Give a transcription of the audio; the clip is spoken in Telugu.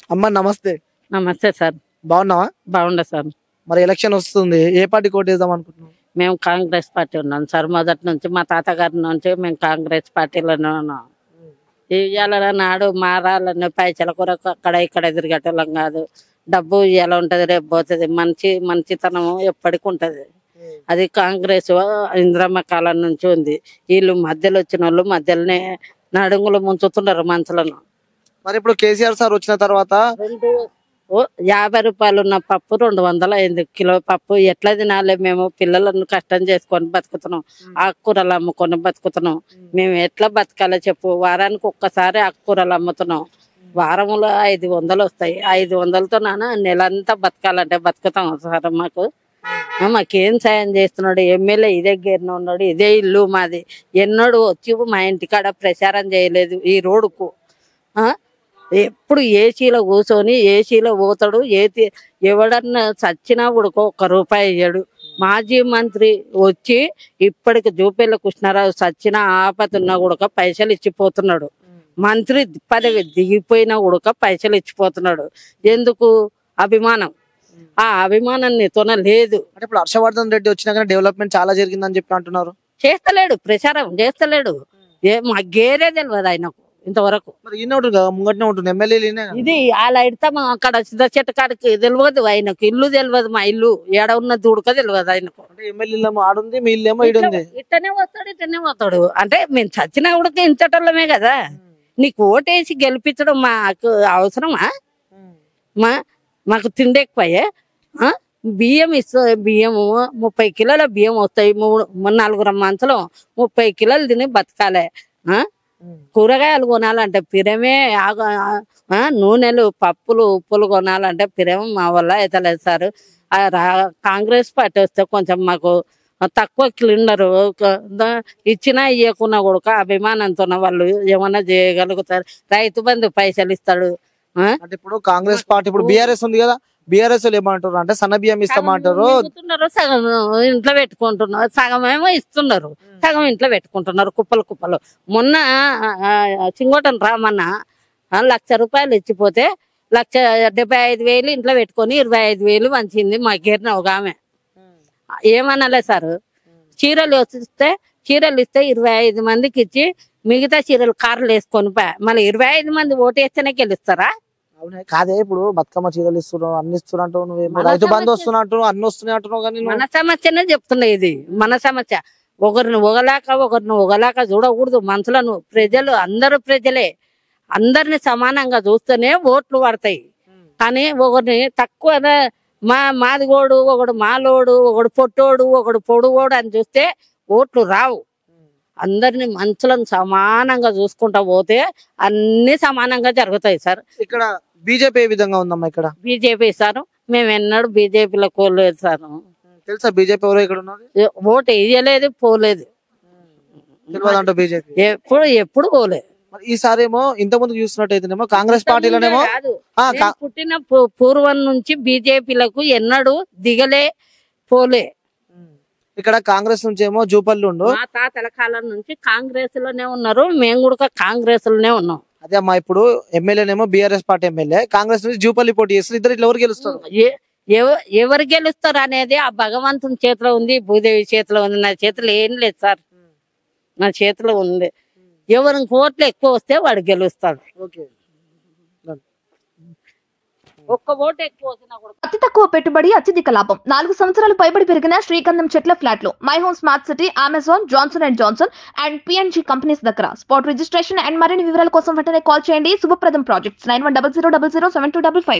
అమ్మ నమస్తే నమస్తే సార్ బాగున్నావా బాగుండే సార్ మరి ఎలక్షన్ వస్తుంది ఏ పార్టీ కోటేద్దాం అనుకుంటున్నావు మేము కాంగ్రెస్ పార్టీ ఉన్నాం సార్ మొదటి నుంచి మా తాతగారి నుంచి మేము కాంగ్రెస్ పార్టీలోనే ఉన్నాం ఇవాళ నాడు మారాలని పైసల కొరకు అక్కడ ఇక్కడ తిరిగేటోళ్ళం కాదు డబ్బు ఇవాళ ఉంటది రేపు పోతుంది మంచి మంచితనం ఎప్పటికి ఉంటది అది కాంగ్రెస్ ఇంద్రమ్మ కాలం నుంచి ఉంది వీళ్ళు మధ్యలో వచ్చిన వాళ్ళు మధ్యలోనే నడుములు ముంచుతున్నారు మనుషులను మరి ఇప్పుడు కేసీఆర్ సార్ వచ్చిన తర్వాత రెండు ఓ యాభై రూపాయలు ఉన్న పప్పు రెండు వందలు అయింది కిలో పప్పు ఎట్లా తినాలి మేము పిల్లలను కష్టం చేసుకొని బతుకుతున్నాం ఆకుకూరలు అమ్ముకొని బతుకుతున్నాం మేము ఎట్లా బతకాలో చెప్పు వారానికి ఒక్కసారి ఆకుకూరలు అమ్ముతున్నాం వారంలో ఐదు వందలు వస్తాయి ఐదు వందలతో నాన్న నెలంతా బతకాలంటే బతుకుతాం సార్ మాకు ఆ, మాకేం సాయం చేస్తున్నాడు ఎమ్మెల్యే ఇదే గేరిన ఉన్నాడు ఇదే ఇల్లు మాది ఎన్నడూ వచ్చి మా ఇంటికాడ ప్రచారం చేయలేదు ఈ రోడ్డుకు ఆ? ఎప్పుడు ఏసీలో కూర్చొని ఏసీలో పోతాడు ఏసీ ఎవడన్నా చచ్చినా ఉడకో ఒక్క రూపాయి ఇయ్యడు మాజీ మంత్రి వచ్చి ఇప్పటికి జూపేళ్ళ కృష్ణారావు చచ్చిన ఆపతున్నా ఉడక పైసలు ఇచ్చిపోతున్నాడు మంత్రి పదవి దిగిపోయినా ఉడక పైసలు ఇచ్చిపోతున్నాడు ఎందుకు అభిమానం ఆ అభిమానం నీతోన లేదు అంటే ఇప్పుడు హర్షవర్ధన్ రెడ్డి వచ్చినాక డెవలప్మెంట్ చాలా జరిగిందని చెప్పి అంటున్నారు చేస్తలేడు ప్రచారం చేస్తలేడు ఏ మా గేరే తెలియదు ఆయనకు ఇంతవరకు మరి ఈయన ఉంటుంది కదా ముంగట్నే ఉంటుంది ఎమ్మెల్యేలు ఈయనే కదా. ఇది అలా ఇడతాం అక్కడ సిద్ధ చెట్టు కాడికి తెలియదు ఆయనకు ఇల్లు తెలియదు మా ఇల్లు ఏడ ఉన్న దూడక తెలియదు ఆయనకు అంటే ఎమ్మెల్యేలేమో ఆడుంది మీ ఇల్లు ఏమో ఈడుంది ఇట్టనే వస్తాడు ఇట్టనే పోతాడు అంటే మేము చచ్చినా కూడా ఇంచటోళ్ళమే కదా నీకు ఓటేసి గెలిపించడం మాకు అవసరమా మా మాకు తిండి ఎక్కువయే ఆ? బియ్యం ఇస్తా బియ్యము ముప్పై కిలోల బియ్యం వస్తాయి మూడు మూడు నలుగురు మంచలం ముప్పై కిలోలు తిని బతకాలి ఆ? కూరగాయలు కొనాలంటే పిరమే ఆగ- ఆ, నూనెలు పప్పులు ఉప్పులు కొనాలంటే పిరం మా వల్ల అవుతలేదు సార్ ఆ రా- కాంగ్రెస్ పార్టీ వస్తే కొంచెం మాకు తక్కువ క్లీనర్ ఇచ్చినా ఇవ్వకున్నా కూడా అభిమానంతో వాళ్ళు ఏమన్నా చేయగలుగుతారు రైతు బంధు పైసలు ఇస్తాడు ఆ? అంటే ఇప్పుడు కాంగ్రెస్ పార్టీ ఇప్పుడు బీఆర్ఎస్ ఉంది కదా బీఆర్ఎస్ వాళ్ళు ఏమంటారు అంటే సన్న బియ్యం ఇస్తామంటారు మిగులుతున్నారు, సగం ఇంట్లో పెట్టుకుంటున్నారు సగం ఏమో ఇస్తున్నారు సగం ఇంట్లో పెట్టుకుంటున్నారు కుప్పలు కుప్పలు మొన్న ఆ, చింగోటన్ రామన్న ఆ, లక్ష రూపాయలు ఇచ్చిపోతే లక్ష డెబ్బై ఐదు వేలు ఇంట్లో పెట్టుకొని ఇరవై ఐదు వేలు మంచింది మా గేరిన ఒక ఆమె ఏమనలే సార్ చీరలు ఇస్తే చీరలు ఇస్తే ఇరవై ఐదు మందికి ఇచ్చి మిగతా చీరలు కార్లు వేసుకొని పా మళ్ళీ ఇరవై ఐదు మంది ఓటు వేస్తేనే గెలుస్తారా అవునే కాదే ఇప్పుడు బతుకమ్మ చీరలు ఇస్తున్నావు అన్ని ఇస్తున్నట్టు నువ్వేమో మన రైతు బంధు సమస్య- వస్తున్నట్టు అన్ని వస్తున్నాయి అంటున్నావు కానీ నువ్వు మన సమస్యనే చెప్తున్నా ఇది మన సమస్య ఒకరిని ఒకలాక ఒకరిని ఒకలాక చూడకూడదు మనుషులను ప్రజలు అందరూ ప్రజలే అందరిని సమానంగా చూస్తేనే ఓట్లు పడతాయి కానీ ఒకరిని తక్కువ మా మాదిగోడు ఒకడు మాలోడు ఒకడు పొట్టోడు ఒకడు పొడుగోడు అని చూస్తే ఓట్లు రావు అందరిని మనుషులను సమానంగా చూసుకుంటా పోతే అన్ని సమానంగా జరుగుతాయి సార్ ఇక్కడ బీజేపీ ఏ విధంగా ఉందమ్మా ఇక్కడ బీజేపీ సార్ మేము ఎన్నడూ బీజేపీలో కోల్లేదు సార్ తెలుసా బీజేపీ ఎవరో ఇక్కడ ఉన్నది ఓటు వేయలేదు పోలేదు తెలియదంట బీజేపీ ఎప్పుడు ఎప్పుడు పోలేదు మరి ఈసారి ఏమో ఇంత ముందు చూసినట్టయితేనేమో కాంగ్రెస్ పార్టీలోనేమో కాదు ఆ, నేను కా- పుట్టిన పూ- పూర్వం నుంచి బీజేపీలకు ఎన్నడూ దిగలే పోలే ఇక్కడ కాంగ్రెస్ నుంచి ఏమో జూపల్లి ఉండు మా తాతల కాలం నుంచి కాంగ్రెస్ లోనే ఉన్నారు మేము కూడా కాంగ్రెస్ లోనే ఉన్నాం అదే అమ్మా ఇప్పుడు ఎమ్మెల్యేనేమో బీఆర్ఎస్ పార్టీ ఎమ్మెల్యే కాంగ్రెస్ నుంచి జూపల్లి పోటీ చేస్తారు ఇద్దరు ఇట్లా ఎవరు గెలుస్తారు ఏ- ఎవ- ఎవరు గెలుస్తారు అనేది ఆ భగవంతుని చేతిలో ఉంది భూదేవి చేతిలో ఉంది నా చేతిలో ఏం లేదు సార్ నా చేతిలో ఉంది ఎవరికి ఓట్లు ఎక్కువ వస్తే వాడు గెలుస్తాడు ఓకే ఒక్క ఓటు ఎక్కువ వచ్చినా కూడా అతి తక్కువ పెట్టుబడి అత్యధిక లాభం నాలుగు సంవత్సరాలు పైబడి పెరిగిన శ్రీగంధం చెట్ల ఫ్లాట్లు my home smart city Amazon Johnson and Johnson and P N G companies దగ్గర స్పాట్ రిజిస్ట్రేషన్ అండ్ మరిన్ని వివరాల కోసం వెంటనే కాల్ చేయండి Shubhapradam projects nine one double zero double zero seven two double five